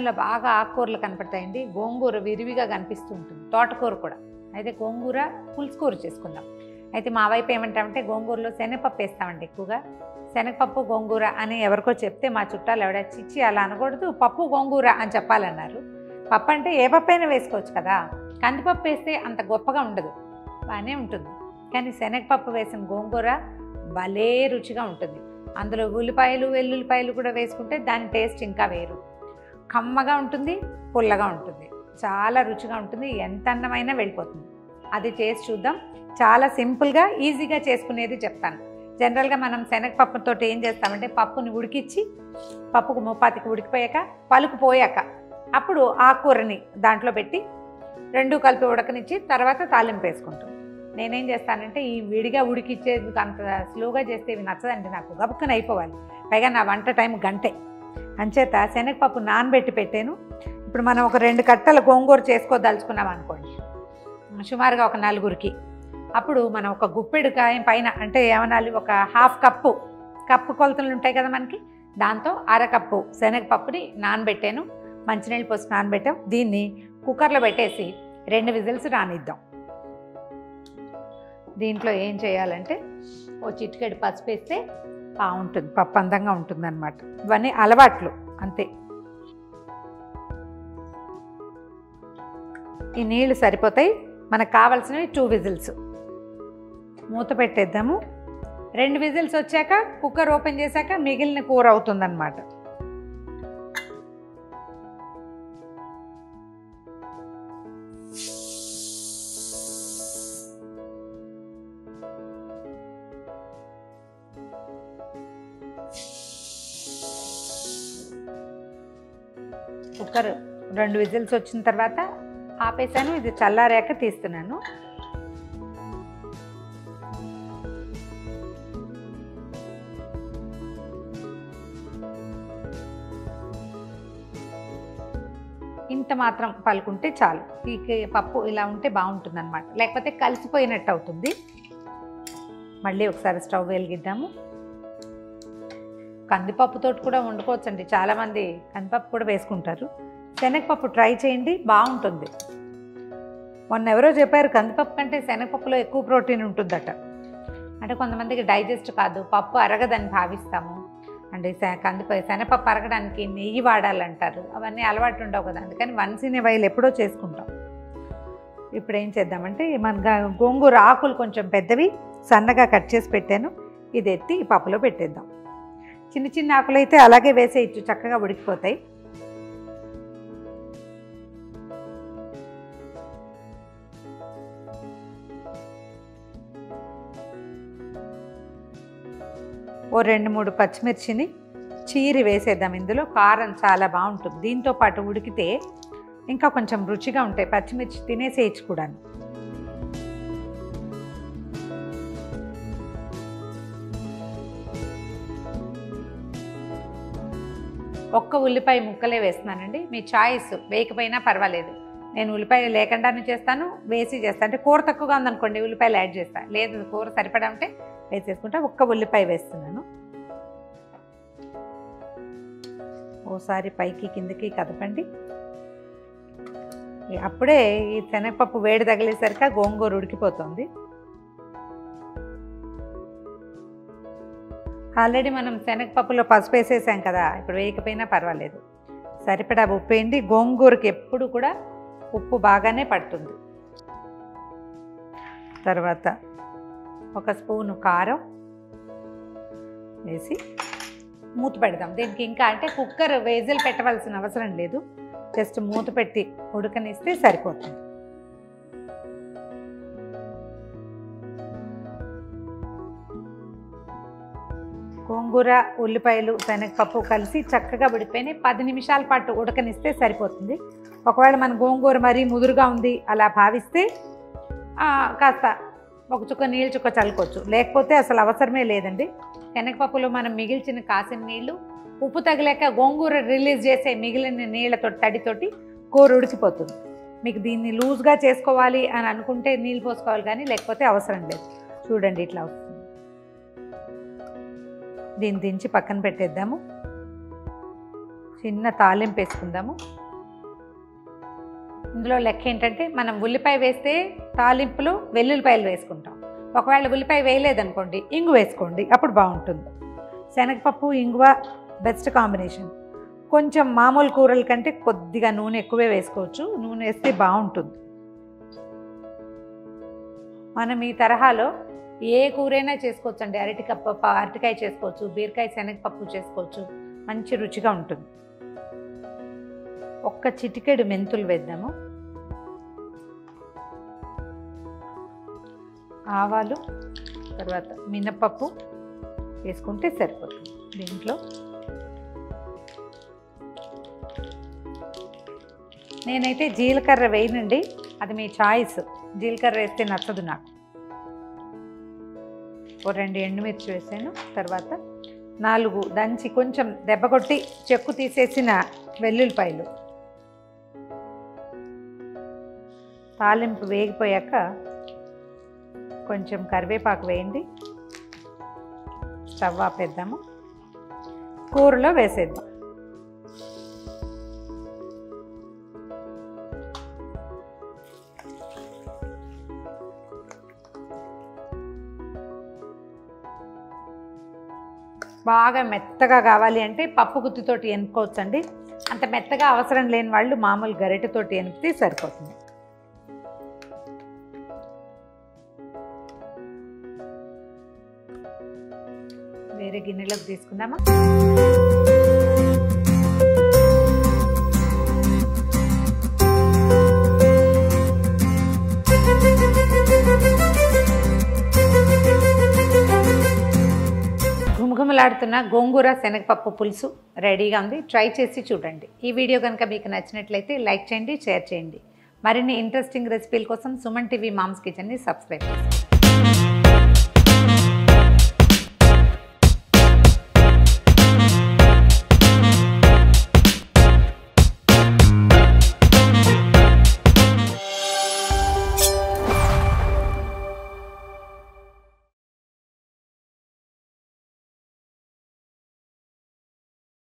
కిచెన్లో బాగా ఆకుకూరలు కనపడతాయండి గోంగూర విరివిగా కనిపిస్తూ ఉంటుంది తోటకూర కూడా అయితే గోంగూర పులుసుకూర చేసుకుందాం అయితే మా వైపు ఏమంటామంటే గోంగూరలో శనగపప్పు వేస్తామండి ఎక్కువగా శనగపప్పు గోంగూర అని ఎవరికో చెప్తే మా చుట్టాలు ఎవడ చిచ్చి అలా అనకూడదు పప్పు గోంగూర అని చెప్పాలన్నారు పప్పు అంటే ఏ పప్పు అయినా వేసుకోవచ్చు కదా కందిపప్పు వేస్తే అంత గొప్పగా ఉండదు బాగానే ఉంటుంది కానీ శనగపప్పు వేసిన గోంగూర భలే రుచిగా ఉంటుంది అందులో ఉల్లిపాయలు వెల్లుల్లిపాయలు కూడా వేసుకుంటే దాని టేస్ట్ ఇంకా వేరు కమ్మగా ఉంటుంది పుల్లగా ఉంటుంది చాలా రుచిగా ఉంటుంది ఎంత అన్నమైనా వెళ్ళిపోతుంది అది చేసి చూద్దాం చాలా సింపుల్గా ఈజీగా చేసుకునేది చెప్తాను జనరల్గా మనం శనగపప్పుతో ఏం చేస్తామంటే పప్పుని ఉడికిచ్చి పప్పుకు ముప్పాతికి ఉడికిపోయాక పలుకు పోయాక అప్పుడు ఆకుకూరని దాంట్లో పెట్టి రెండు కలిపి ఉడకనిచ్చి తర్వాత తాలింపు వేసుకుంటాం నేనేం చేస్తానంటే ఈ విడిగా ఉడికిచ్చేది అంత స్లోగా చేస్తే ఇవి నచ్చదండి నాకు గబుక్కన అయిపోవాలి పైగా నా వంట టైం గంటే అంచేత శనగపప్పు నానబెట్టి పెట్టాను ఇప్పుడు మనం ఒక రెండు కట్టల గోంగూర చేసుకోదలుచుకున్నాం అనుకోండి సుమారుగా ఒక నలుగురికి అప్పుడు మనం ఒక గుప్పెడు కాయం పైన అంటే ఏమనాలి ఒక హాఫ్ కప్పు కప్పు కొలతలు ఉంటాయి కదా మనకి దాంతో అరకప్పు శనగపప్పుని నానబెట్టాను మంచినీళ్ళు పోసి నానబెట్టాం దీన్ని కుక్కర్లో పెట్టేసి రెండు విజిల్స్ రానిద్దాం దీంట్లో ఏం చేయాలంటే ఓ చిటికెడు పసుపు వేస్తే బాగుంటుంది పప్పు అందంగా ఉంటుంది అనమాట ఇవన్నీ అలవాట్లు అంతే ఈ నీళ్లు సరిపోతాయి మనకు కావాల్సినవి టూ విజిల్స్ మూత పెట్టేద్దాము రెండు విజిల్స్ వచ్చాక కుక్కర్ ఓపెన్ చేశాక మిగిలిన కూర అవుతుందన్నమాట కుక్కర్ రెండు విజిల్స్ వచ్చిన తర్వాత ఆపేసాను ఇది చల్లారాక తీస్తున్నాను ఇంత మాత్రం పలుకుంటే చాలు ఈ కే- పప్పు ఇలా ఉంటే బాగుంటుంది అనమాట లేకపోతే కలిసిపోయినట్టు అవుతుంది మళ్ళీ ఒకసారి స్టవ్ వెలిగిద్దాము కందిపప్పుతో కూడా వండుకోవచ్చండి చాలామంది కందిపప్పు కూడా వేసుకుంటారు శనగపప్పు ట్రై చేయండి బాగుంటుంది మొన్న ఎవరో చెప్పారు కందిపప్పు కంటే శనగపప్పులో ఎక్కువ ప్రోటీన్ ఉంటుందట అంటే కొంతమందికి డైజెస్ట్ కాదు పప్పు అరగదని భావిస్తాము అంటే శ- కందిపప్పు శనగపప్పు అరగడానికి నెయ్యి వాడాలంటారు అవన్నీ అలవాటు ఉండవు కదా అందుకని వన్స్ ఇన్ వైల్ ఎప్పుడో చేసుకుంటాం ఇప్పుడు ఏం చేద్దామంటే మన గా- గోంగూర ఆకులు కొంచెం పెద్దవి సన్నగా కట్ చేసి పెట్టాను ఇది ఎత్తి ఈ పప్పులో పెట్టేద్దాం చిన్న చిన్న ఆకులు అయితే అలాగే వేసేయచ్చు చక్కగా ఉడికిపోతాయి ఓ రెండు మూడు పచ్చిమిర్చిని చీరి వేసేద్దాం ఇందులో కారం చాలా బాగుంటుంది దీంతో పాటు ఉడికితే ఇంకా కొంచెం రుచిగా ఉంటాయి పచ్చిమిర్చి తినేసేయచ్చు కూడా ఒక్క ఉల్లిపాయ ముక్కలే వేస్తున్నానండి మీ చాయిస్ వేయకపోయినా పర్వాలేదు నేను ఉల్లిపాయ లేకుండానే చేస్తాను వేసి చేస్తాను అంటే కూర తక్కువగా ఉందనుకోండి ఉల్లిపాయలు యాడ్ చేస్తాను లేదు కూర సరిపడా ఉంటే వేసేసుకుంటా ఒక్క ఉల్లిపాయ వేస్తున్నాను ఓసారి పైకి కిందకి కదపండి ఈ- అప్పుడే ఈ శనగపప్పు వేడి తగిలేసరికి గోంగూర ఉడికిపోతుంది ఆల్రెడీ మనం శనగపప్పులో పసుపు వేసేసాం కదా ఇప్పుడు వేయకపోయినా పర్వాలేదు సరిపడా ఉప్పు వేయండి గోంగూరకి ఎప్పుడు కూడా ఉప్పు బాగానే పడుతుంది తర్వాత ఒక స్పూను కారం వేసి మూత పెడదాం దీనికి ఇంకా అంటే కుక్కర్ వేజిల్ పెట్టవలసిన అవసరం లేదు జస్ట్ మూత పెట్టి ఉడకనిస్తే సరిపోతుంది గోంగూర ఉల్లిపాయలు శనగపప్పు కలిసి చక్కగా ఉడికిపోయినాయి పది నిమిషాల పాటు ఉడకనిస్తే సరిపోతుంది ఒకవేళ మన గోంగూర మరీ ముదురుగా ఉంది అలా భావిస్తే ఆ, కాస్త ఒక చుక్క నీళ్ళు చుక్క చల్లుకోవచ్చు లేకపోతే అసలు అవసరమే లేదండి శనగపప్పులో మనం మిగిల్చిన కాసిన నీళ్ళు ఉప్పు తగిలాక గోంగూర రిలీజ్ చేసే మిగిలిన నీళ్ళతో తడితోటి కూర ఉడికిపోతుంది మీకు దీన్ని లూజ్గా చేసుకోవాలి అని అనుకుంటే నీళ్ళు పోసుకోవాలి కానీ లేకపోతే అవసరం లేదు చూడండి ఇట్లా వస్తుంది దీన్ని దించి పక్కన పెట్టేద్దాము చిన్న తాలింపు వేసుకుందాము ఇందులో లెక్క ఏంటంటే మనం ఉల్లిపాయ వేస్తే తాలింపులు వెల్లుల్లిపాయలు వేసుకుంటాం ఒకవేళ ఉల్లిపాయ వేయలేదనుకోండి ఇంగు వేసుకోండి అప్పుడు బాగుంటుంది శనగపప్పు ఇంగువ బెస్ట్ కాంబినేషన్ కొంచెం మామూలు కూరల కంటే కొద్దిగా నూనె ఎక్కువే వేసుకోవచ్చు నూనె వేస్తే బాగుంటుంది మనం ఈ తరహాలో ఏ కూరైనా చేసుకోవచ్చు అండి అరటికప్ప అరటికాయ చేసుకోవచ్చు బీరకాయ శనగపప్పు చేసుకోవచ్చు మంచి రుచిగా ఉంటుంది ఒక్క చిటికెడు మెంతులు వేద్దాము ఆవాలు తర్వాత మినపప్పు వేసుకుంటే సరిపోతుంది దీంట్లో నేనైతే జీలకర్ర వేయనండి అది మీ చాయిస్ జీలకర్ర వేస్తే నచ్చదు నాకు ఓ రెండు ఎండుమిర్చి వేసాను తర్వాత నాలుగు దంచి కొంచెం దెబ్బ కొట్టి చెక్కు తీసేసిన వెల్లుల్లిపాయలు తాలింపు వేగిపోయాక కొంచెం కరివేపాకు వేయండి స్టవ్ ఆపేద్దాము కూరలో వేసేద్దాం బాగా మెత్తగా కావాలి అంటే పప్పు గుత్తితోటి ఎనుకోవచ్చు అండి అంత మెత్తగా అవసరం లేని వాళ్ళు మామూలు గరిటెతోటి ఎనిపితే సరిపోతుంది వేరే గిన్నెలోకి తీసుకుందామా ఘుమఘుమలాడుతున్న గోంగూర శనగపప్పు పులుసు రెడీగా ఉంది ట్రై చేసి చూడండి ఈ వీడియో కనుక మీకు నచ్చినట్లయితే లైక్ చేయండి షేర్ చేయండి మరిన్ని ఇంట్రెస్టింగ్ రెసిపీల కోసం సుమన్ టీవీ మామ్స్ కిచెన్ని సబ్స్క్రైబ్ చేయండి